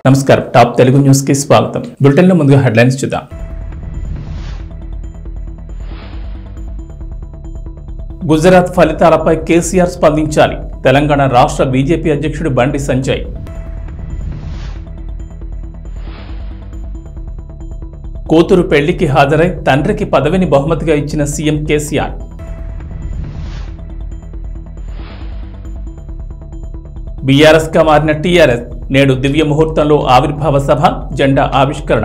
నమస్కారం top Telugu news కి స్వాగతం బులెటిన్ లో ముందుగా హెడ్లైన్స్ చూద్దాం గుజరాత్ ఫలితాలపై కేసీఆర్ స్పందించాలి తెలంగాణ రాష్ట్ర బీజేపీ అధ్యక్షుడు బండి సంజయ్ కూతురు పెళ్లికి హాజరై తండ్రికి పదవిని బహుమతిగా ఇచ్చిన సీఎం కేసీఆర్ బీఆర్ఎస్ గా మారిన టీఆర్ఎస్ నేడు దివ్య ముహూర్తంలో ఆవిర్భావ సభ జెండా ఆవిష్కరణ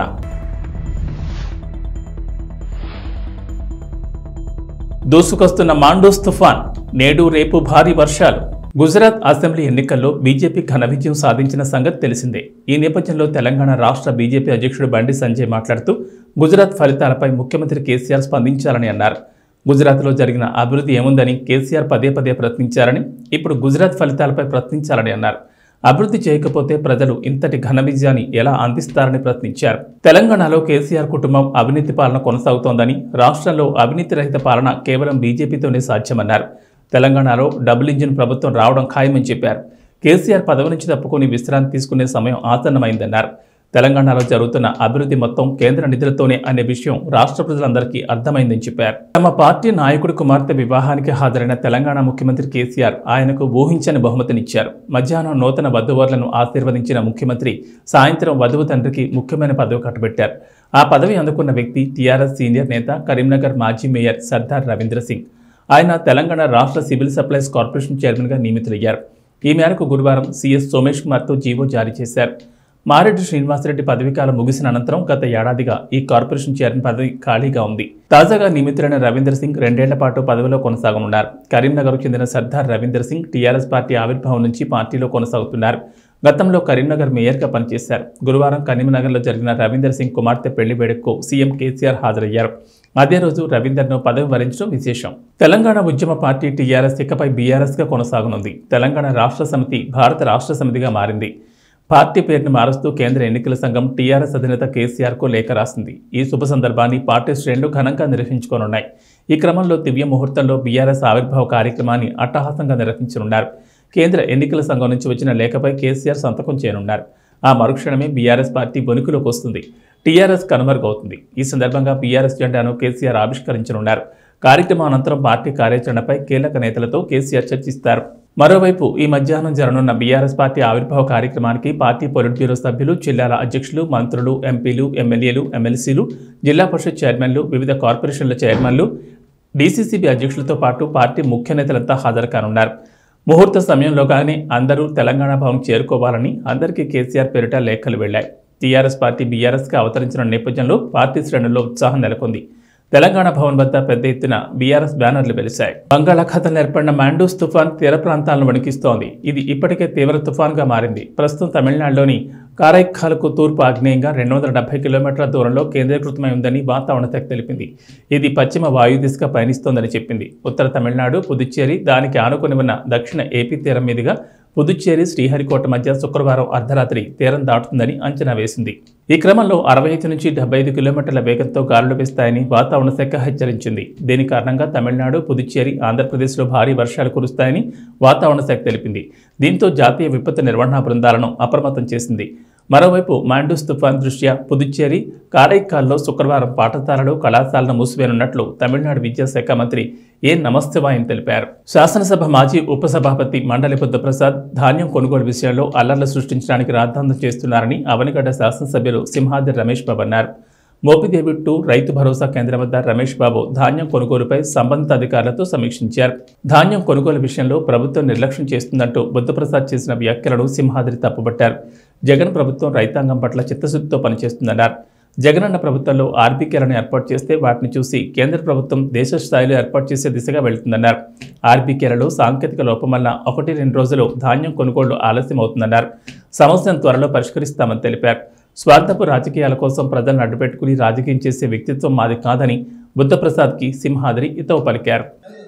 దూసుకొస్తున్న మాండోస్ తుఫాన్ నేడు రేపు భారీ వర్షాలు గుజరాత్ అసెంబ్లీ ఎన్నికల్లో బీజేపీ ఘన విజయం సాధించిన సంగతి తెలిసిందే ఈ నేపథ్యంలో తెలంగాణ రాష్ట్ర బీజేపీ అధ్యక్షుడు బండి సంజయ్ మాట్లాడుతూ గుజరాత్ ఫలితాలపై ముఖ్యమంత్రి కేసీఆర్ స్పందించాలని అన్నారు గుజరాత్లో జరిగిన అభివృద్ధి ఏముందని కేసీఆర్ పదే పదే ప్రశ్నించారని ఇప్పుడు గుజరాత్ ఫలితాలపై ప్రశ్నించాలని అన్నారు అభివృద్ధి చేయకపోతే ప్రజలు ఇంతటి ఘన విజయాన్ని ఎలా అందిస్తారని ప్రశ్నించారు తెలంగాణలో కేసీఆర్ కుటుంబం అవినీతి పాలన కొనసాగుతోందని రాష్ట్రంలో అవినీతి రహిత పాలన కేవలం బీజేపీతోనే సాధ్యమన్నారు తెలంగాణలో డబుల్ ఇంజిన్ ప్రభుత్వం రావడం ఖాయమని చెప్పారు కేసీఆర్ పదవి నుంచి తప్పుకొని విశ్రాంతి తీసుకునే సమయం ఆసన్నమైందన్నారు తెలంగాణలో జరుగుతున్న అభివృద్ధి మొత్తం కేంద్ర నిధులతోనే అనే విషయం రాష్ట్ర ప్రజలందరికీ అర్థమైందని చెప్పారు తమ పార్టీ నాయకుడి కుమార్తె వివాహానికి హాజరైన తెలంగాణ ముఖ్యమంత్రి కేసీఆర్ ఆయనకు ఊహించని బహుమతినిచ్చారు మధ్యాహ్నం నూతన వధువర్లను ఆశీర్వదించిన ముఖ్యమంత్రి సాయంత్రం వధువు తండ్రికి ముఖ్యమైన పదవి కట్టబెట్టారు ఆ పదవి అందుకున్న వ్యక్తి టీఆర్ఎస్ సీనియర్ నేత కరీంనగర్ మాజీ మేయర్ సర్దార్ రవీంద్ర సింగ్ ఆయన తెలంగాణ రాష్ట్ర సివిల్ సప్లైస్ కార్పొరేషన్ చైర్మన్గా నియమితులయ్యారు ఈ మేరకు గురువారం సీఎస్ సోమేష్ కుమార్తో జీవో జారీ చేశారు మారెడ్డి శ్రీనివాసరెడ్డి పదవీకాలం ముగిసిన అనంతరం గత ఏడాదిగా ఈ కార్పొరేషన్ చైర్మన్ పదవి ఖాళీగా ఉంది తాజాగా నియమితులైన రవీందర్ సింగ్ రెండేళ్ల పాటు పదవిలో కొనసాగనున్నారు కరీంనగర్కు చెందిన సర్దార్ రవీందర్ సింగ్ టీఆర్ఎస్ పార్టీ ఆవిర్భావం నుంచి పార్టీలో కొనసాగుతున్నారు గతంలో కరీంనగర్ మేయర్గా పనిచేశారు గురువారం కరీంనగర్లో జరిగిన రవీందర్ సింగ్ కుమార్తె పెళ్లి వేడుకకు సీఎం కేసీఆర్ హాజరయ్యారు అదే రోజు రవీందర్ను పదవి వరించడం విశేషం తెలంగాణ ఉద్యమ పార్టీ టీఆర్ఎస్ ఇకపై బీఆర్ఎస్గా కొనసాగనుంది తెలంగాణ రాష్ట్ర సమితి భారత రాష్ట్ర సమితిగా మారింది పార్టీ పేరును మారుస్తూ కేంద్ర ఎన్నికల సంఘం టీఆర్ఎస్ అధినేత కేసీఆర్కు లేఖ రాసింది ఈ శుభ సందర్భాన్ని పార్టీ శ్రేణులు ఘనంగా నిర్వహించుకోనున్నాయి ఈ క్రమంలో దివ్య ముహూర్తంలో బీఆర్ఎస్ ఆవిర్భావ కార్యక్రమాన్ని అట్టహాసంగా నిర్వహించనున్నారు కేంద్ర ఎన్నికల సంఘం నుంచి వచ్చిన లేఖపై కేసీఆర్ సంతకం చేయనున్నారు ఆ మరుక్షణమే బీఆర్ఎస్ పార్టీ బొనుకులోకి వస్తుంది టీఆర్ఎస్ కనుమరుగవుతుంది ఈ సందర్భంగా బీఆర్ఎస్ జెండాను కేసీఆర్ ఆవిష్కరించనున్నారు కార్యక్రమం అనంతరం పార్టీ కార్యాచరణపై కీలక నేతలతో కేసీఆర్ చర్చిస్తారు మరోవైపు ఈ మధ్యాహ్నం జరగనున్న బీఆర్ఎస్ పార్టీ ఆవిర్భావ కార్యక్రమానికి పార్టీ పొలిట్ బ్యూరో సభ్యులు జిల్లాల అధ్యక్షులు మంత్రులు ఎంపీలు ఎమ్మెల్యేలు ఎమ్మెల్సీలు జిల్లా పరిషత్ చైర్మన్లు వివిధ కార్పొరేషన్ల చైర్మన్లు డీసీసీబీ అధ్యక్షులతో పాటు పార్టీ ముఖ్య నేతలంతా హాజరు కానున్నారు ముహూర్త సమయంలోగానే అందరూ తెలంగాణ భవన్ చేరుకోవాలని అందరికీ కేసీఆర్ పేరిట లేఖలు వెళ్లాయి టీఆర్ఎస్ పార్టీ బీఆర్ఎస్గా అవతరించిన నేపథ్యంలో పార్టీ శ్రేణుల్లో ఉత్సాహం నెలకొంది తెలంగాణ భవన్ వద్ద పెద్ద ఎత్తున బీఆర్ఎస్ బ్యానర్లు వెలిశాయి బంగాళాఖాతంలో ఏర్పడిన మాండూస్ తుఫాన్ తీర ప్రాంతాలను వణికిస్తోంది ఇది ఇప్పటికే తీవ్ర తుఫాన్గా మారింది ప్రస్తుతం తమిళనాడులోని కారైక్కాలకు తూర్పు ఆగ్నేయంగా రెండు వందల డెబ్బై కిలోమీటర్ల దూరంలో కేంద్రీకృతమై ఉందని వాతావరణ శాఖ తెలిపింది ఇది పశ్చిమ వాయు దిశగా పయనిస్తోందని చెప్పింది ఉత్తర తమిళనాడు పుదుచ్చేరి దానికి ఆనుకుని ఉన్న దక్షిణ ఏపీ తీరం మీదుగా పుదుచ్చేరి శ్రీహరికోట మధ్య శుక్రవారం అర్ధరాత్రి తీరం దాటుతుందని అంచనా వేసింది ఈ క్రమంలో అరవై ఐదు నుంచి డెబ్బై ఐదు కిలోమీటర్ల వేగంతో గాలులు వీస్తాయని వాతావరణ శాఖ హెచ్చరించింది దీని కారణంగా తమిళనాడు పుదుచ్చేరి ఆంధ్రప్రదేశ్లో భారీ వర్షాలు కురుస్తాయని వాతావరణ శాఖ తెలిపింది దీంతో జాతీయ విపత్తు నిర్వహణ బృందాలను అప్రమత్తం చేసింది మరోవైపు మాండూస్ తుఫాన్ దృష్ట్యా పుదుచ్చేరి కారైక్కాల్లో శుక్రవారం పాఠశాలలు కళాశాలను మూసివేనున్నట్లు తమిళనాడు విద్యాశాఖ మంత్రి ఏ నమస్తవాయన్ తెలిపారు శాసనసభ మాజీ ఉపసభాపతి మండలి బుద్ధప్రసాద్ ధాన్యం కొనుగోలు విషయంలో అల్లర్లు సృష్టించడానికి రాద్ధాంతం చేస్తున్నారని అవనిగడ్డ శాసనసభ్యులు సింహాద్రి రమేష్ బాబు అన్నారు మోపిదేవి టూ రైతు భరోసా కేంద్రం వద్ద రమేష్ బాబు ధాన్యం కొనుగోలుపై సంబంధిత అధికారులతో సమీక్షించారు ధాన్యం కొనుగోలు విషయంలో ప్రభుత్వం నిర్లక్ష్యం చేస్తుందంటూ బుద్ధప్రసాద్ చేసిన వ్యాఖ్యలను సింహాద్రి తప్పుపట్టారు జగన్ ప్రభుత్వం రైతాంగం పట్ల చిత్తశుద్ధితో పనిచేస్తుందన్నారు జగనన్న ప్రభుత్వంలో ఆర్బీకేలను ఏర్పాటు చేస్తే వాటిని చూసి కేంద్ర ప్రభుత్వం దేశ స్థాయిలో ఏర్పాటు చేసే దిశగా వెళ్తుందన్నారు ఆర్బీకేలలో సాంకేతిక లోపం వల్ల ఒకటి రెండు రోజులు ధాన్యం కొనుగోళ్లు ఆలస్యం అవుతుందన్నారు సమస్యను త్వరలో పరిష్కరిస్తామని తెలిపారు స్వార్థపు రాజకీయాల కోసం ప్రజలను అడ్డుపెట్టుకుని రాజకీయం చేసే వ్యక్తిత్వం మాది కాదని బుద్ధప్రసాద్కి సింహాద్రి ఇతవు పలికారు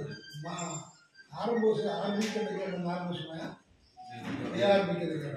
మా ఆరంభోసి ఆరంభించిన దగ్గర ఆరంభిస్తున్నాయా ఏ ఆరంభించిన దగ్గర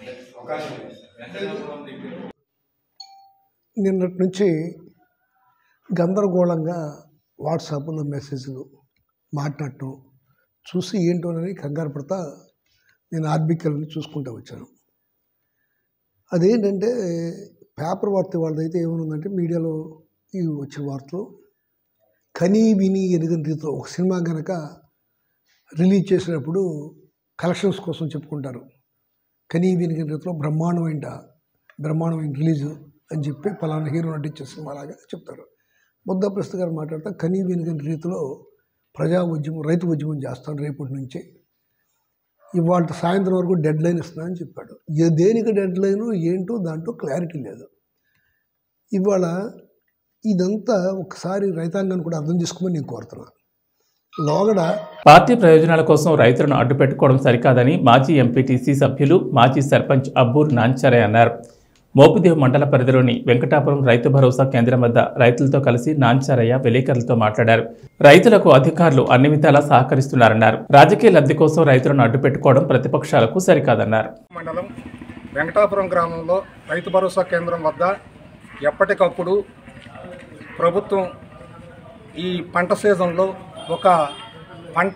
నిన్నటి నుంచి గందరగోళంగా వాట్సాప్లో మెసేజ్లు మాట్లాడటం చూసి ఏంటోనని కంగారు పడతా నేను ఆర్బికల్ని చూసుకుంటూ వచ్చాను అదేంటంటే పేపర్ వార్త వాళ్ళదైతే ఏమనుందంటే మీడియాలో ఈ వచ్చిన వార్తలు కనీ విని ఎరుగని రీతిలో ఒక సినిమా కనుక రిలీజ్ చేసినప్పుడు కలెక్షన్స్ కోసం చెప్పుకుంటారు కనీ విని రీతిలో బ్రహ్మాండమైన బ్రహ్మాండమైన రిలీజ్ అని చెప్పి పలానా హీరో నటించే సినిమా లాగా చెప్తారు ముద్దా ప్రస్తుత గారు మాట్లాడతా కనీ వినిగని రీతిలో ప్రజా ఉద్యమం రైతు ఉద్యమం చేస్తాను రేపటి నుంచి ఇవాళ సాయంత్రం వరకు డెడ్ లైన్ ఇస్తున్నానని చెప్పాడు ఏ దేనికి డెడ్ లైన్ ఏంటో దాంట్లో క్లారిటీ లేదు ఇవాళ ఇదంతా ఒకసారి రైతాంగాన్ని కూడా అర్థం చేసుకోమని నేను కోరుతున్నాను లోగడ పార్టీ ప్రయోజనాల కోసం రైతులను అడ్డుపెట్టుకోవడం సరికాదని మాజీ ఎంపీటీసీ సభ్యులు మాజీ సర్పంచ్ అబ్బూర్ నాంచారే అన్నారు మోపిదేవ్ మండల పరిధిలోని వెంకటాపురం రైతు భరోసా కేంద్రం వద్ద రైతులతో కలిసి నాంచారయ్య విలేకరులతో మాట్లాడారు రైతులకు అధికారులు అన్ని విధాలా సహకరిస్తున్నారన్నారు రాజకీయ లబ్ధి కోసం రైతులను అడ్డుపెట్టుకోవడం ప్రతిపక్షాలకు సరికాదన్నారు మండలం వెంకటాపురం గ్రామంలో రైతు భరోసా కేంద్రం వద్ద ఎప్పటికప్పుడు ప్రభుత్వం ఈ పంట సీజన్లో ఒక పంట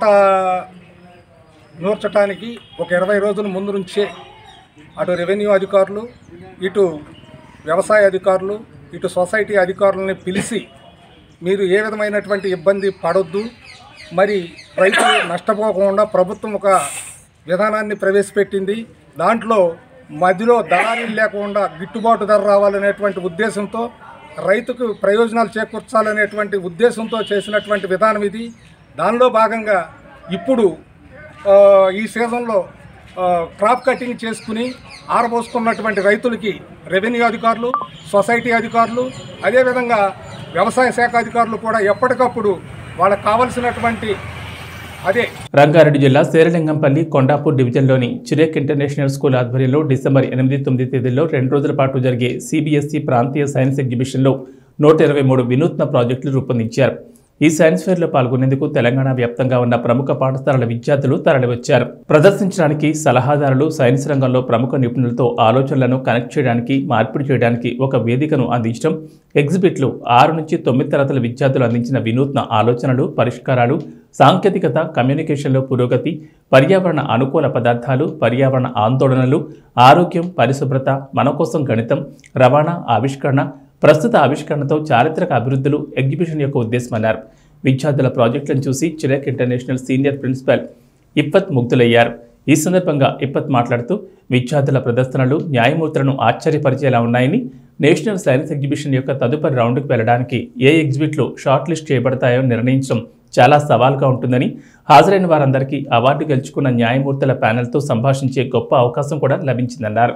నూర్చడానికి ఒక ఇరవై రోజుల ముందు నుంచే అటు రెవెన్యూ అధికారులు ఇటు వ్యవసాయ అధికారులు ఇటు సొసైటీ అధికారులని పిలిచి మీరు ఏ విధమైనటువంటి ఇబ్బంది పడొద్దు మరి రైతులు నష్టపోకుండా ప్రభుత్వం ఒక విధానాన్ని ప్రవేశపెట్టింది దాంట్లో మధ్యలో దళారీలు లేకుండా గిట్టుబాటు ధర రావాలనేటువంటి ఉద్దేశంతో రైతుకు ప్రయోజనాలు చేకూర్చాలనేటువంటి ఉద్దేశంతో చేసినటువంటి విధానం ఇది దానిలో భాగంగా ఇప్పుడు ఆ, ఈ సీజన్లో ఆ, క్రాప్ కటింగ్ చేసుకుని ఆరబోసుకున్నటువంటి రైతులకి రెవెన్యూ అధికారులు సొసైటీ అధికారులు అదేవిధంగా వ్యవసాయ శాఖ అధికారులు కూడా ఎప్పటికప్పుడు వాళ్ళకి కావలసినటువంటి అదే రంగారెడ్డి జిల్లా శేరలింగంపల్లి కొండాపూర్ డివిజన్లోని చిరేక్ ఇంటర్నేషనల్ స్కూల్ ఆధ్వర్యంలో డిసెంబర్ ఎనిమిది తొమ్మిది తేదీల్లో రెండు రోజుల పాటు జరిగే సిబిఎస్ఈ ప్రాంతీయ సైన్స్ ఎగ్జిబిషన్లో నూట ఇరవై మూడు వినూత్న ప్రాజెక్టులు రూపొందించారు ఈ సైన్స్ ఫెయిర్లో పాల్గొనేందుకు తెలంగాణ వ్యాప్తంగా ఉన్న ప్రముఖ పాఠశాలల విద్యార్థులు తరలివచ్చారు ప్రదర్శించడానికి సలహాదారులు సైన్స్ రంగంలో ప్రముఖ నిపుణులతో ఆలోచనలను కనెక్ట్ చేయడానికి మార్పిడి చేయడానికి ఒక వేదికను అందించడం ఎగ్జిబిట్లు ఆరు నుంచి తొమ్మిది తరగతుల విద్యార్థులు అందించిన వినూత్న ఆలోచనలు పరిష్కారాలు సాంకేతికత కమ్యూనికేషన్లో పురోగతి పర్యావరణ అనుకూల పదార్థాలు పర్యావరణ ఆందోళనలు ఆరోగ్యం పరిశుభ్రత మన కోసం గణితం రవాణా ఆవిష్కరణ ప్రస్తుత ఆవిష్కరణతో చారిత్రక అభివృద్ధులు ఎగ్జిబిషన్ యొక్క ఉద్దేశమన్నారు విద్యార్థుల ప్రాజెక్టులను చూసి చిరాక్ ఇంటర్నేషనల్ సీనియర్ ప్రిన్సిపల్ ఇప్పత్ ముగ్ధులయ్యారు ఈ సందర్భంగా ఇప్పత్ మాట్లాడుతూ విద్యార్థుల ప్రదర్శనలు న్యాయమూర్తులను ఆశ్చర్యపరిచేలా ఉన్నాయని నేషనల్ సైన్స్ ఎగ్జిబిషన్ యొక్క తదుపరి రౌండ్కు వెళ్ళడానికి ఏ ఎగ్జిబిట్లు షార్ట్ లిస్ట్ చేయబడతాయో నిర్ణయించడం చాలా సవాల్గా ఉంటుందని హాజరైన వారందరికీ అవార్డు గెలుచుకున్న న్యాయమూర్తుల ప్యానెల్తో సంభాషించే గొప్ప అవకాశం కూడా లభించిందన్నారు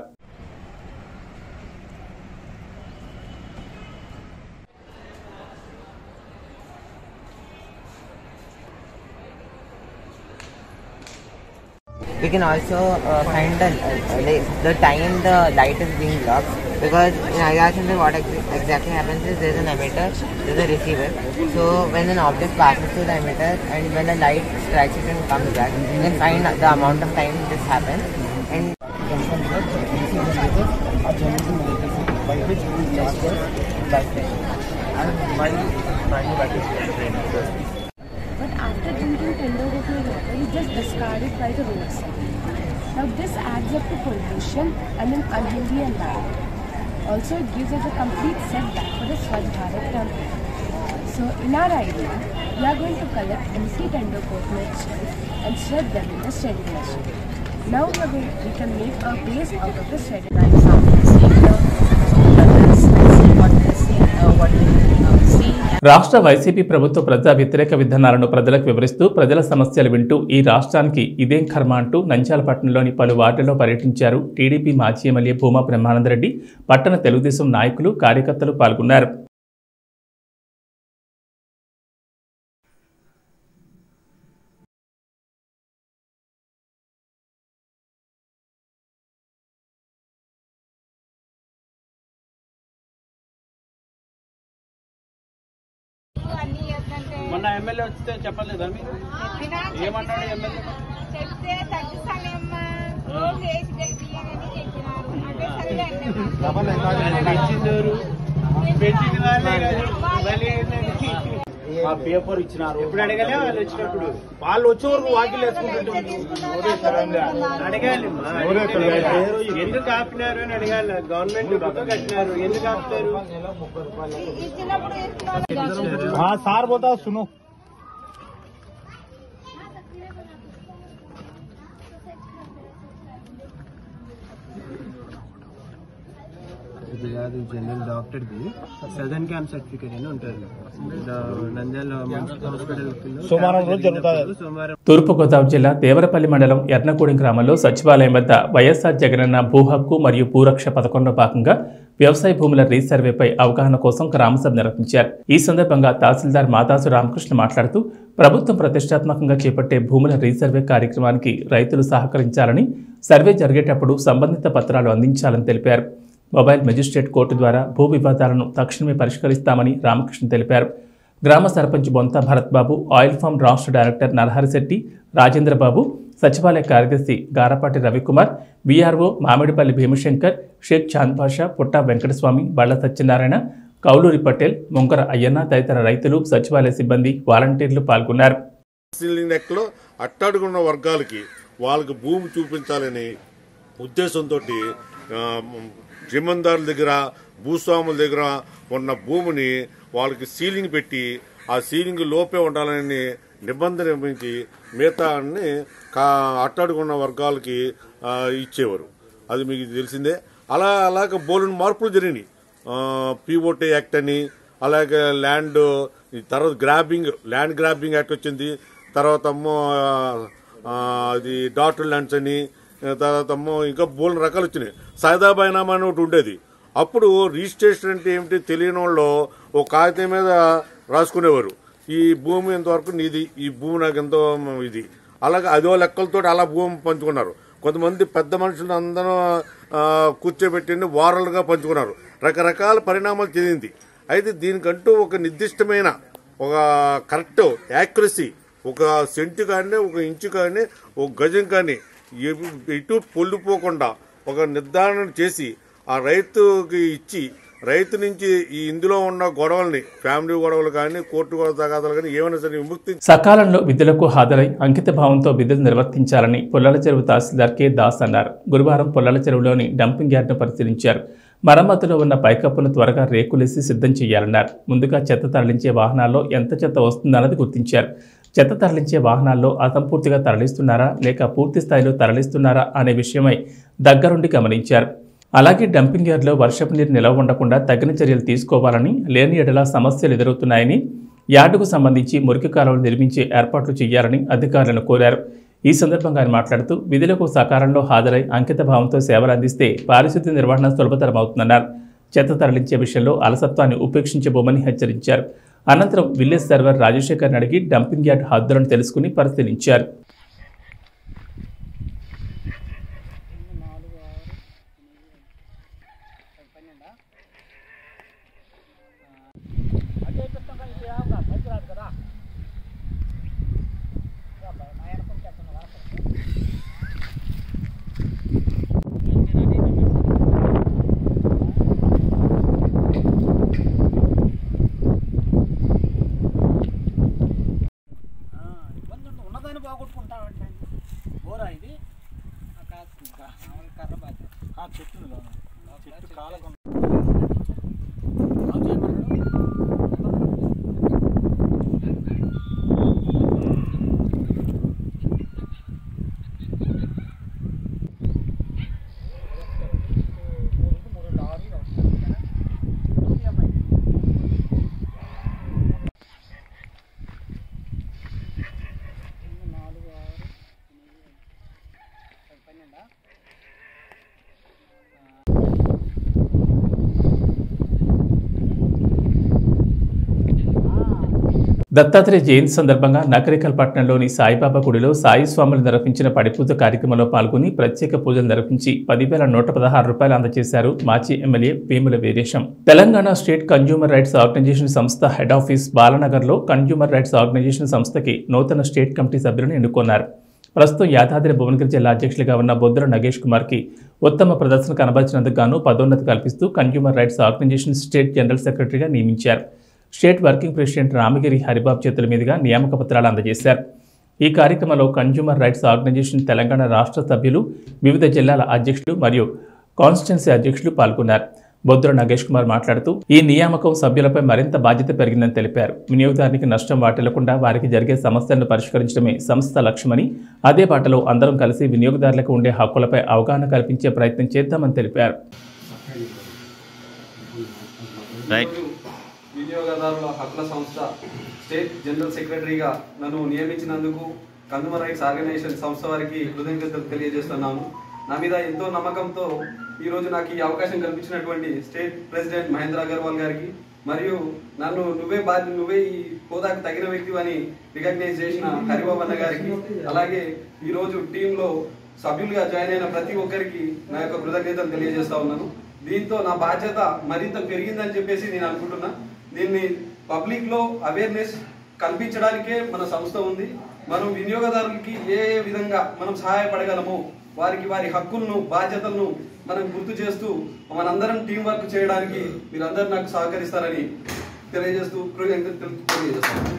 we can also uh, find the, uh, the the time the light is being blocked because in IR center what ex- exactly happens is there's an emitter, there's a receiver. So when an object passes through the emitter and when the light strikes it and comes back, you can find the amount of time this happens and But after drinking tender coconut water, you just discard it by the roadside. Now this adds up to pollution and an unhealthy environment. Also, it gives us a complete setback for the Swachh Bharat campaign. So, in our idea, we are going to collect empty tender coconut shells and shred them in the shredding machine. Now we, are going, we can make a base out of the shredded రాష్ట్ర YCP ప్రభుత్వ ప్రజా వ్యతిరేక విధానాలను ప్రజలకు వివరిస్తూ ప్రజల సమస్యలు వింటూ ఈ రాష్ట్రానికి ఇదేం కర్మ అంటూ నంద్యాలపట్నంలోని పలు వార్డుల్లో పర్యటించారు టీడీపీ మాజీ ఎమ్మెల్యే భూమా బ్రహ్మానందరెడ్డి పట్టణ తెలుగుదేశం నాయకులు కార్యకర్తలు పాల్గొన్నారు మొన్న ఎమ్మెల్యే వస్తే చెప్పలేదా మీరు ఏమన్నాడు ఎమ్మెల్యే చెప్తే తగ్గిస్తానమ్మా రోజు వేసి గెలిపియనని చెప్పినారు అంటే సరే అన్నమ్మా. పెంచింది ఎవరు? పెంచింది వాళ్ళే కదా. మళ్ళీ ఏంటంటే ఆ పేపర్ ఇచ్చినారు ఇప్పుడు అడగాలి వాళ్ళు వచ్చినప్పుడు వాళ్ళు వచ్చే వరకు వాకిలు వేసుకుంటుంటే అడగాలి ఎందుకు ఆపినారు అని అడగాలి గవర్నమెంట్ మొత్తం కట్టినారు ఎందుకు ఆపుతారు ఇచ్చినప్పుడు ఇస్తున్నాను సార్ పోతా సును ఇది కాదు జనరల్ డాక్టర్ది సదర్న్ క్యాంప్ సర్టిఫికేట్ అని ఉంటుంది ద- నంద్యాల హాస్పిటల్ సోమవారం రోజు జరుగుతుంది సోమవారం తూర్పుగోదావరి జిల్లా దేవరపల్లి మండలం ఎర్నగూడెం గ్రామంలో సచివాలయం వద్ద వైఎస్ఆర్ జగనన్న భూ హక్కు మరియు భూరక్ష పథకంలో భాగంగా వ్యవసాయ భూముల రీసర్వేపై అవగాహన కోసం గ్రామసభ నిర్వహించారు ఈ సందర్భంగా తహసీల్దార్ మాతాసు రామకృష్ణ మాట్లాడుతూ ప్రభుత్వం ప్రతిష్టాత్మకంగా చేపట్టే భూముల రీసర్వే కార్యక్రమానికి రైతులు సహకరించాలని సర్వే జరిగేటప్పుడు సంబంధిత పత్రాలు అందించాలని తెలిపారు మొబైల్ మెజిస్ట్రేట్ కోర్టు ద్వారా భూ వివాదాలను తక్షణమే పరిష్కరిస్తామని రామకృష్ణ తెలిపారు గ్రామ సర్పంచ్ బొంత భరత్ బాబు ఆయిల్ ఫామ్ రాష్ట్ర డైరెక్టర్ నరహరిశెట్టి రాజేంద్రబాబు సచివాలయ కార్యదర్శి గారపాటి రవికుమార్ బీఆర్ఓ మామిడిపల్లి భీమశంకర్ షేక్ చాంద్ బాషా పుట్టా వెంకటస్వామి బళ్ళ సత్యనారాయణ కౌలూరి పటేల్ ముంకర అయ్యన్న తదితర రైతులు సచివాలయ సిబ్బంది వాలంటీర్లు పాల్గొన్నారు సీలింగ్ లెక్కలో అట్టాడుకున్న వర్గాలకి వాళ్ళకి భూమి చూపించాలని ఉద్దేశంతో జమీందారుల దగ్గర భూస్వాముల దగ్గర ఉన్న భూమిని వాళ్ళకి సీలింగ్ పెట్టి ఆ సీలింగ్ లోపే ఉండాలని నిబంధన నిర్మించి మిగతా అన్ని కా- అట్టాడుకున్న వర్గాలకి ఆ, ఇచ్చేవారు అది మీకు తెలిసిందే అలా అలాగ బోలుని మార్పులు జరిగినాయి పీఓటీ యాక్ట్ అని అలాగే ల్యాండ్ ఈ తర్వాత గ్రాబింగ్ ల్యాండ్ గ్రాబింగ్ యాక్ట్ వచ్చింది తర్వాత అమ్మో ఆ, అది డాటర్ ల్యాండ్స్ అని ఆ, తర్వాత అమ్మో ఇంకా బోల్ రకాలు వచ్చినాయి సాయిదా బైనామా అని ఒకటి ఉండేది అప్పుడు రిజిస్ట్రేషన్ అంటే ఏమిటి తెలియని వాళ్ళు ఒక కాగితం మీద రాసుకునేవారు ఈ భూమి ఎంతవరకు నీది ఈ భూమి నాకు ఎంతో ఇది అలాగే అదో లెక్కలతో అలా భూమి పంచుకున్నారు కొంతమంది పెద్ద మనుషులు అందరూ ఆ, కూర్చోబెట్టి వారలుగా పంచుకున్నారు రకరకాల పరిణామాలు చెందింది అయితే దీనికంటూ ఒక నిర్దిష్టమైన ఒక కరెక్ట్ యాక్యురసీ ఒక సెంటు కానీ ఒక ఇంచు కానీ ఒక గజం కానీ ఎటు- ఎటు పొల్లిపోకుండా ఒక నిర్ధారణ చేసి ఆ రైతుకి ఇచ్చి రైతు నుంచి ఈ ఇందులో ఉన్న గొడవల్ని ఫ్యామిలీ గొడవలు కానీ కోర్టు గొడవ తగాదాలు కానీ ఏమైనా సరే విముక్తి సకాలంలో విధులకు హాజరై అంకిత భావంతో విధులు నిర్వర్తించాలని పుల్లల చెరువు తహసీల్దార్ కె దాస్ అన్నారు గురువారం పుల్లల చెరువులోని డంపింగ్ యార్డ్ను పరిశీలించారు మరమ్మతులో ఉన్న పైకప్పును త్వరగా రేకులేసి సిద్ధం చేయాలన్నారు ముందుగా చెత్త తరలించే వాహనాల్లో ఎంత చెత్త వస్తుందన్నది గుర్తించారు చెత్త తరలించే వాహనాల్లో అసంపూర్తిగా తరలిస్తున్నారా లేక పూర్తి స్థాయిలో తరలిస్తున్నారా అనే విషయమై దగ్గరుండి గమనించారు అలాగే డంపింగ్ యార్డ్లో వర్షపు నీరు నిలవ ఉండకుండా తగిన చర్యలు తీసుకోవాలని లేని ఎడల సమస్యలు ఎదురవుతున్నాయని యార్డుకు సంబంధించి మురికి కాలువలు నిర్మించే ఏర్పాట్లు చేయాలని అధికారులను కోరారు ఈ సందర్భంగా ఆయన మాట్లాడుతూ విధులకు సకాలంలో హాజరై అంకిత భావంతో సేవలు అందిస్తే పారిశుద్ధ్య నిర్వహణ సులభతరం అవుతుందన్నారు చెత్త తరలించే విషయంలో అలసత్వాన్ని ఉపేక్షించబోమని హెచ్చరించారు అనంతరం విలేజ్ సర్వర్ రాజశేఖర్ని అడిగి డంపింగ్ యార్డ్ హద్దులను తెలుసుకుని పరిశీలించారు ఉన్నదాన్ని బాగొట్టుకుంటామంటే బోరా ఇది కర్ర బాధ్యత చెట్టు చెట్టు కాలకు దత్తాత్రేయ జయంతి సందర్భంగా నకరికల్ పట్టణంలోని సాయిబాబా గుడిలో సాయి స్వాములు నిర్వహించిన పడిపూజ కార్యక్రమంలో పాల్గొని ప్రత్యేక పూజలు నిర్వహించి పదివేల నూట పదహారు రూపాయలు అందజేశారు మాజీ MLA Vemula Veeresham Telangana state consumer rights organisation సంస్థ హెడ్ ఆఫీస్ బాలనగర్లో కన్జ్యూమర్ రైట్స్ ఆర్గనైజేషన్ సంస్థకి నూతన స్టేట్ కమిటీ సభ్యులను ఎన్నుకున్నారు ప్రస్తుతం యాదాద్రి భువనగిరి జిల్లా అధ్యక్షులుగా ఉన్న బొద్దుల నగేష్ కుమార్కి ఉత్తమ ప్రదర్శన కనబరిచినందుకు గాను పదోన్నతి కల్పిస్తూ consumer rights organisation state general సెక్రటరీగా నియమించారు state working president Ramagiri Haribabu చేతుల మీదుగా నియామక పత్రాలు అందజేశారు ఈ కార్యక్రమంలో కన్జ్యూమర్ రైట్స్ ఆర్గనైజేషన్ తెలంగాణ రాష్ట్ర సభ్యులు వివిధ జిల్లాల అధ్యక్షులు మరియు కాన్స్టిట్యున్సీ అధ్యక్షులు పాల్గొన్నారు బొద్దుల నాగేష్ కుమార్ మాట్లాడుతూ ఈ నియామకం సభ్యులపై మరింత బాధ్యత పెరిగిందని తెలిపారు వినియోగదారునికి నష్టం వాటిల్లకుండా వారికి జరిగే సమస్యలను పరిష్కరించడమే సంస్థ లక్ష్యమని అదే బాటలో అందరం కలిసి వినియోగదారులకు ఉండే హక్కులపై అవగాహన కల్పించే ప్రయత్నం చేద్దామని తెలిపారు వినియోగదారుల హక్కుల సంస్థ స్టేట్ జనరల్ సెక్రటరీగా నన్ను నియమించినందుకు కన్సూమర్ రైట్స్ ఆర్గనైజేషన్ సంస్థ వారికి కృతజ్ఞతలు తెలియజేస్తున్నాను నా మీద ఎంతో నమ్మకంతో ఈ రోజు నాకు ఈ అవకాశం కల్పించినటువంటి స్టేట్ ప్రెసిడెంట్ మహేంద్ర అగర్వాల్ గారికి మరియు నన్ను నువ్వే బాధ్య నువ్వే ఈ హోదాకు తగిన వ్యక్తి అని రికగ్నైజ్ చేసిన హరిబాబు అన్న గారికి అలాగే ఈ రోజు టీంలో సభ్యులుగా జాయిన్ అయిన ప్రతి ఒక్కరికి నా యొక్క కృతజ్ఞతలు తెలియజేస్తా ఉన్నాను దీంతో నా బాధ్యత మరింత పెరిగిందని చెప్పేసి నేను అనుకుంటున్నా దీన్ని పబ్లిక్ లో అవేర్నెస్ కల్పించడానికే మన సంస్థ ఉంది మనం వినియోగదారులకి ఏ ఏ విధంగా మనం సహాయపడగలమో వారికి వారి హక్కులను బాధ్యతలను మనం గుర్తు చేస్తూ మనందరం టీం వర్క్ చేయడానికి మీరందరూ నాకు సహకరిస్తారని తెలియజేస్తూ కృతజ్ఞతలు తెలియజేస్తాను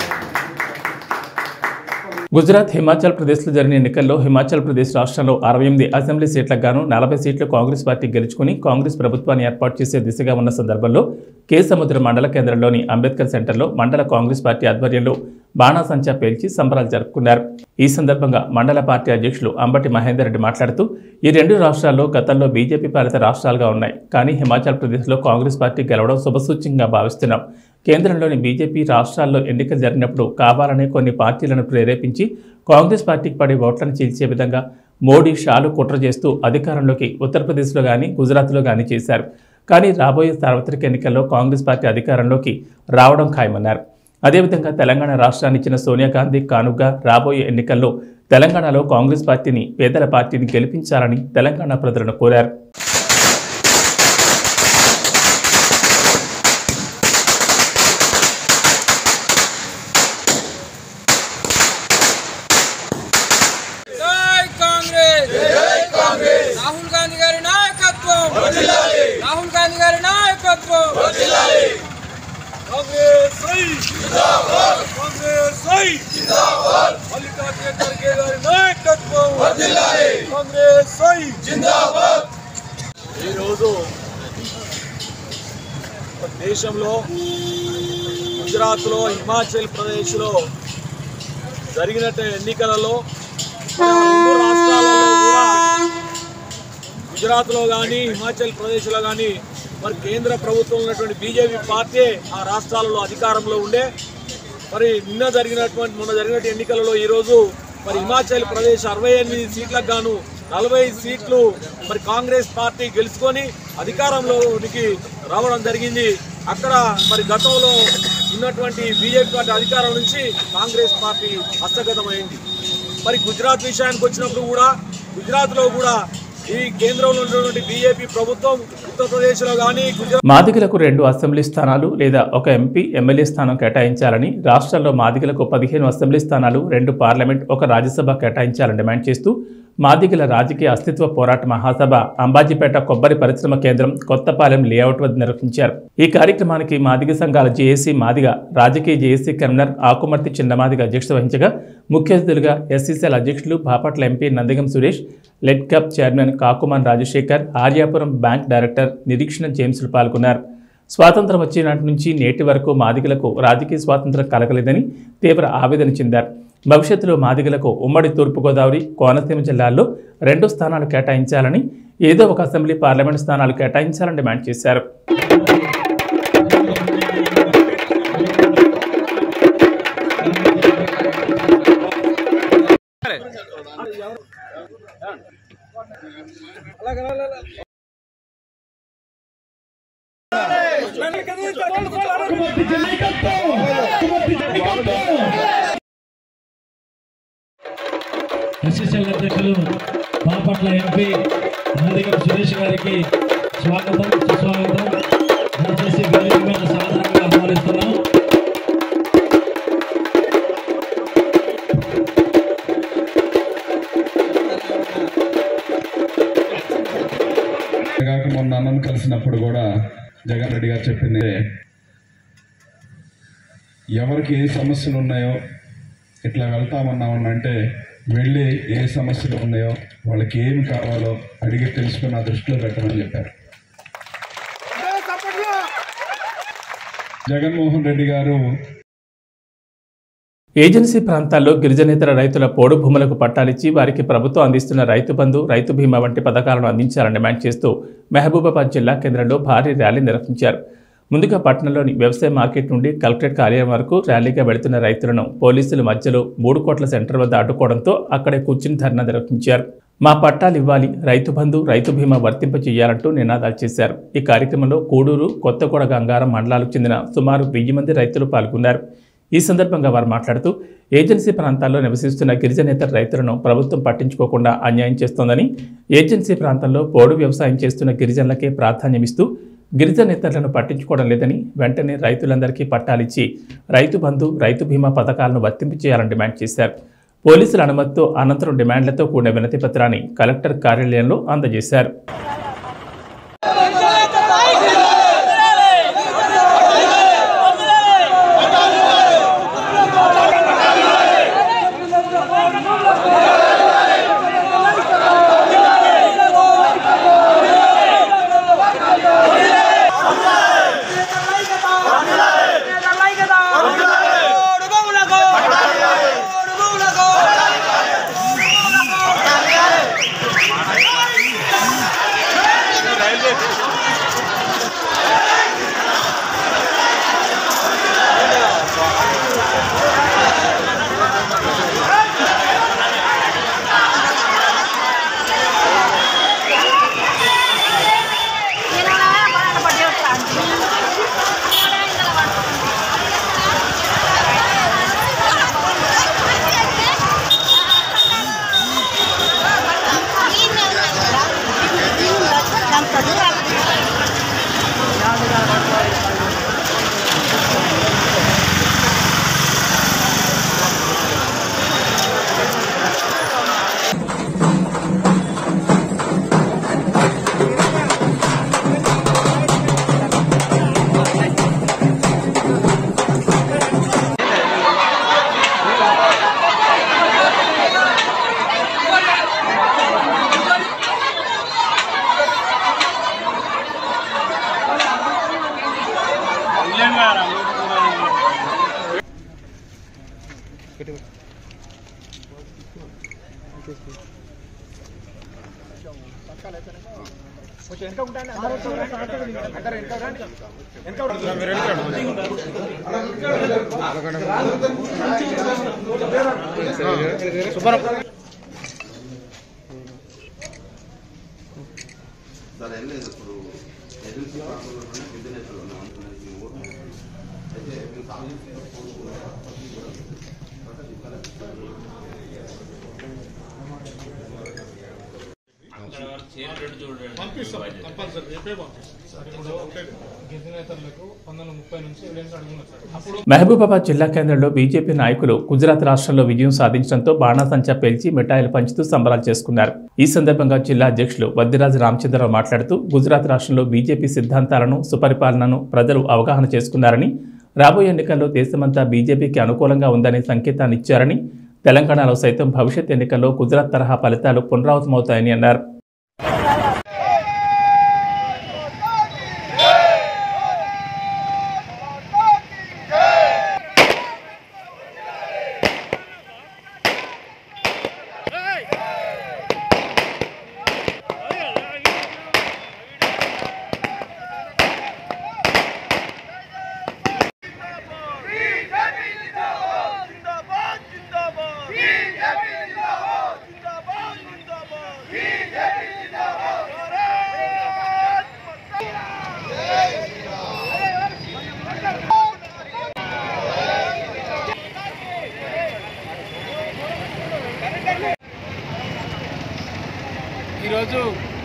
గుజరాత్ హిమాచల్ ప్రదేశ్లో జరిగిన ఎన్నికల్లో హిమాచల్ ప్రదేశ్ రాష్ట్రంలో అరవై ఎనిమిది అసెంబ్లీ సీట్లకు గాను నలభై సీట్లు కాంగ్రెస్ పార్టీ గెలుచుకుని కాంగ్రెస్ ప్రభుత్వాన్ని ఏర్పాటు చేసే దిశగా ఉన్న సందర్భంలో కే సముద్ర మండల కేంద్రంలోని అంబేద్కర్ సెంటర్లో మండల కాంగ్రెస్ పార్టీ ఆధ్వర్యంలో బాణాసంచా పేల్చి సంబరాలు జరుపుకున్నారు ఈ సందర్భంగా మండల పార్టీ అధ్యక్షులు అంబటి మహేందర్ రెడ్డి మాట్లాడుతూ ఈ రెండు రాష్ట్రాల్లో గతంలో బీజేపీ పాలిత రాష్ట్రాలుగా ఉన్నాయి కానీ హిమాచల్ ప్రదేశ్లో కాంగ్రెస్ పార్టీ గెలవడం శుభసూచకంగా భావిస్తున్నాం కేంద్రంలోని బీజేపీ రాష్ట్రాల్లో ఎన్నికలు జరిగినప్పుడు కావాలనే కొన్ని పార్టీలను ప్రేరేపించి కాంగ్రెస్ పార్టీకి పడే ఓట్లను చీల్చే విధంగా మోడీ షాలు కుట్ర చేస్తూ అధికారంలోకి ఉత్తరప్రదేశ్లో కానీ గుజరాత్లో కానీ చేశారు కానీ రాబోయే సార్వత్రిక ఎన్నికల్లో కాంగ్రెస్ పార్టీ అధికారంలోకి రావడం ఖాయమన్నారు అదేవిధంగా తెలంగాణ రాష్ట్రాన్ని ఇచ్చిన సోనియా గాంధీ కానుగా రాబోయే ఎన్నికల్లో తెలంగాణలో కాంగ్రెస్ పార్టీని పేదల పార్టీని గెలిపించాలని తెలంగాణ ప్రజలను కోరారు జై కాంగ్రెస్ జై కాంగ్రెస్ రాహుల్ గాంధీ గారి నాయకత్వం రాహుల్ గాంధీ గారి నాయకత్వం కాంగ్రెస్ సై జిందాబాద్ కాంగ్రెస్ సై జిందాబాద్ మల్లికార్జున ఖర్గే గారి నాయకత్వం కాంగ్రెస్ సై జిందాబాద్ ఈరోజు దేశంలో గుజరాత్లో హిమాచల్ ప్రదేశ్లో జరిగినట్టు ఎన్నికలలో మన రెండు రాష్ట్రాలలో కూడా గుజరాత్లో కానీ హిమాచల్ ప్రదేశ్లో కానీ మరి కేంద్ర ప్రభుత్వం ఉన్నటువంటి బీజేపీ పార్టీ ఆ రాష్ట్రాలలో అధికారంలో ఉండే మరి నిన్న జరిగినటువంటి మొన్న జరిగినటువంటి ఎన్నికలలో ఈరోజు మరి హిమాచల్ ప్రదేశ్ అరవై ఎనిమిది సీట్లకు గాను నలభై సీట్లు మరి కాంగ్రెస్ పార్టీ గెలుచుకొని అధికారంలోనికి రావడం జరిగింది అక్కడ మరి గతంలో ఉన్నటువంటి బీజేపీ పార్టీ అధికారం నుంచి కాంగ్రెస్ పార్టీ హస్తగతమైంది మరి గుజరాత్ విషయానికి వచ్చినప్పుడు కూడా గుజరాత్లో కూడా ఈ కేంద్రంలో ఉన్నటువంటి బీజేపీ ప్రభుత్వం ఉత్తరప్రదేశ్లో కానీ గుజరాత్ మాదిగలకు రెండు అసెంబ్లీ స్థానాలు లేదా ఒక ఎంపీ ఎమ్మెల్యే స్థానం కేటాయించాలని రాష్ట్రంలో మాదిగలకు పదిహేను అసెంబ్లీ స్థానాలు రెండు పార్లమెంట్ ఒక రాజ్యసభ కేటాయించాలని డిమాండ్ చేస్తూ మాదిగల రాజకీయ అస్తిత్వ పోరాట మహాసభ అంబాజీపేట కొబ్బరి పరిశ్రమ కేంద్రం కొత్తపాలెం లేఅవుట్ వద్ద నిర్వహించారు ఈ కార్యక్రమానికి మాదిగ సంఘాల జేఏసీ మాదిగ రాజకీయ జేఏసీ కన్వీనర్ ఆకుమర్తి చిన్నమాదిగ అధ్యక్షత వహించగా ముఖ్య అతిథులుగా ఎస్సీసీఎల్ అధ్యక్షులు Bapatla MP Nandigam Suresh LIDCAP chairman Kakumanu Rajasekhar Aryapuram bank director నిరీక్షణ జేమ్స్లు పాల్గొన్నారు స్వాతంత్రం వచ్చిన నాటి నుంచి నేటి వరకు మాదిగలకు రాజకీయ స్వాతంత్రం కలగలేదని తీవ్ర ఆవేదన చెందారు భవిష్యత్తులో మాదిగలకు ఉమ్మడి తూర్పుగోదావరి కోనసీమ జిల్లాల్లో రెండు స్థానాలు కేటాయించాలని ఏదో ఒక అసెంబ్లీ పార్లమెంట్ స్థానాలు కేటాయించాలని డిమాండ్ చేశారు ఎస్ఎస్ఎల్ అధ్యక్షులు బాపట్ల ఎంపీ నాదిగం సురేష్ గారికి స్వాగతం సుస్వాగతం దయచేసి వేదిక మీద సాధారణంగా ఆహ్వానిస్తున్నాం కాక మొన్న అన్నను కలిసినప్పుడు కూడా జగన్ రెడ్డి గారు చెప్పింది ఎవరికి ఏ సమస్యలు ఉన్నాయో ఇట్లా వెళ్తామన్నామని అంటే వెళ్ళి ఏ సమస్యలు ఉన్నాయో వాళ్ళకి ఏమి కావాలో అడిగి తెలుసుకుని నా దృష్టిలో పెట్టమని చెప్పారు జగన్మోహన్ రెడ్డి గారు ఏజెన్సీ ప్రాంతాల్లో గిరిజనేతర రైతుల పోడు భూములకు పట్టాలిచ్చి వారికి ప్రభుత్వం అందిస్తున్న రైతు బంధు రైతు బీమా వంటి పథకాలను అందించాలని డిమాండ్ చేస్తూ మహబూబాబాద్ జిల్లా కేంద్రంలో భారీ ర్యాలీ నిర్వహించారు ముందుగా పట్టణంలోని వ్యవసాయ మార్కెట్ నుండి కలెక్టరేట్ కార్యాలయం వరకు ర్యాలీగా వెళుతున్న రైతులను పోలీసులు మధ్యలో మూడు కోట్ల సెంటర్ వద్ద అడ్డుకోవడంతో అక్కడే కూర్చుని ధర్నా నిర్వహించారు మా పట్టాలు ఇవ్వాలి రైతు బంధు రైతు బీమా వర్తింప చేయాలంటూ నినాదాలు చేశారు ఈ కార్యక్రమంలో కోడూరు కొత్తగూడ గంగారం మండలాలకు చెందిన సుమారు వెయ్యి మంది రైతులు పాల్గొన్నారు ఈ సందర్భంగా వారు మాట్లాడుతూ ఏజెన్సీ ప్రాంతాల్లో నివసిస్తున్న గిరిజనేతర రైతులను ప్రభుత్వం పట్టించుకోకుండా అన్యాయం చేస్తోందని ఏజెన్సీ ప్రాంతంలో పోడు వ్యవసాయం చేస్తున్న గిరిజనులకే ప్రాధాన్యమిస్తూ గిరిజనేతరులను పట్టించుకోవడం లేదని వెంటనే రైతులందరికీ పట్టాలిచ్చి రైతు బంధు రైతు బీమా పథకాలను వర్తింపు చేయాలని డిమాండ్ చేశారు పోలీసుల అనుమతితో అనంతరం డిమాండ్లతో కూడిన వినతి పత్రాన్ని కలెక్టర్ కార్యాలయంలో అందజేశారు దాని వెళ్ళలేదు ఇప్పుడు ఏజెన్సీ ప్రాంతంలో విద్యునేతలు ఉన్నాం అనుకున్నది మీ ఊరు అయితే మేము పంపిస్తాం కంపల్సరీ రేపే పంపిస్తాం ఇప్పుడు గిరిజనేతలకు పంతొమ్మిది ముప్పై నుంచి ఎవిడెన్స్ అడుగున్నారు సార్ అప్పుడు మహబూబాబాద్ జిల్లా కేంద్రంలో బీజేపీ నాయకులు గుజరాత్ రాష్ట్రంలో విజయం సాధించడంతో బాణాసంచా పేల్చి మిఠాయిలు పంచుతూ సంబరాలు చేసుకున్నారు ఈ సందర్భంగా జిల్లా అధ్యక్షులు వద్దిరాజు రామచంద్రరావు మాట్లాడుతూ గుజరాత్ రాష్ట్రంలో బీజేపీ సిద్ధాంతాలను సుపరిపాలనను ప్రజలు అవగాహన చేసుకున్నారని రాబోయే ఎన్నికల్లో దేశమంతా బీజేపీకి అనుకూలంగా ఉందనే సంకేతాన్ని ఇచ్చారని తెలంగాణలో సైతం భవిష్యత్ ఎన్నికల్లో గుజరాత్ తరహా ఫలితాలు పునరావృతమవుతాయని అన్నారు ఈరోజు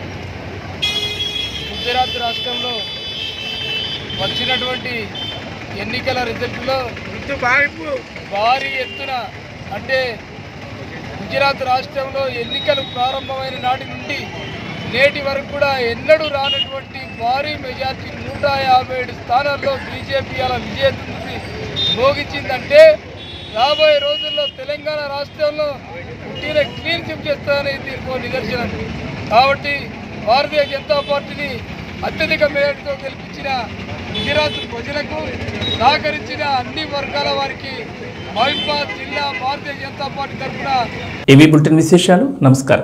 గుజరాత్ రాష్ట్రంలో వచ్చినటువంటి ఎన్నికల రిజల్ట్లో భారీ ఎత్తున అంటే గుజరాత్ రాష్ట్రంలో ఎన్నికలు ప్రారంభమైన నాటి నుండి నేటి వరకు కూడా ఎన్నడూ రానటువంటి భారీ మెజార్టీ నూట యాభై ఏడు స్థానాల్లో బీజేపీ అలా విజేతుంది మోగించిందంటే రాబోయే రోజుల్లో తెలంగాణ రాష్ట్రంలో పుట్టిన క్లీన్ చిప్ చేస్తారని దీనికి నిదర్శనం కాబట్టి భారతీయ జనతా పార్టీని అత్యధిక మేరతో గెలిపించిన గుజరాత్ ప్రజలకు సహకరించిన అన్ని వర్గాల వారికి మహిబాద్ జిల్లా భారతీయ జనతా పార్టీ తరఫున ఇవి బులెటిన్ విశేషాలు నమస్కారం